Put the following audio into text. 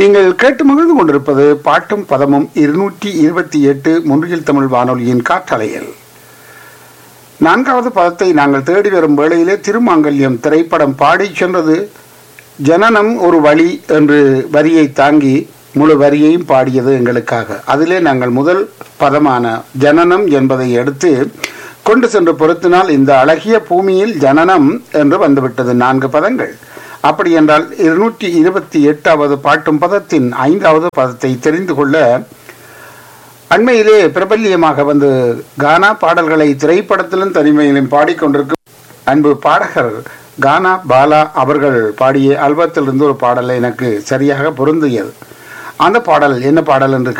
நீங்கள் கேட்டு மகிழ்ந்து கொண்டிருப்பது பாட்டும் பதமும் இருநூற்றி இருபத்தி எட்டு முன்றில் தமிழ் வானொலியின் காற்றலையில் நான்காவது பதத்தை நாங்கள் தேடி வரும் வேளையிலே திருமாங்கல்யம் திரைப்படம் பாடி சென்றது ஜனனம் ஒரு வழி என்று வரியை தாங்கி முழு வரியையும் பாடியது எங்களுக்காக அதிலே நாங்கள் முதல் பதமான ஜனனம் என்பதை எடுத்து கொண்டு சென்று பொருத்தினால் இந்த அழகிய பூமியில் ஜனனம் என்று வந்துவிட்டது நான்கு பதங்கள் அப்படி என்றால் இருநூற்றி இருபத்தி எட்டாவது பாட்டும் பதத்தின் ஐந்தாவது பதத்தை தெரிந்து கொள்ள அண்மையிலே பிரபல்யமாக வந்து கானா பாடல்களை திரைப்படத்திலும் தனிமையிலும் பாடிக்கொண்டிருக்கும் அன்பு பாடகர் கானா பாலா அவர்கள் பாடிய ஆல்பத்திலிருந்து ஒரு பாடல் எனக்கு சரியாக பொருந்தியது அந்த பாடல் என்ன பாடல் என்று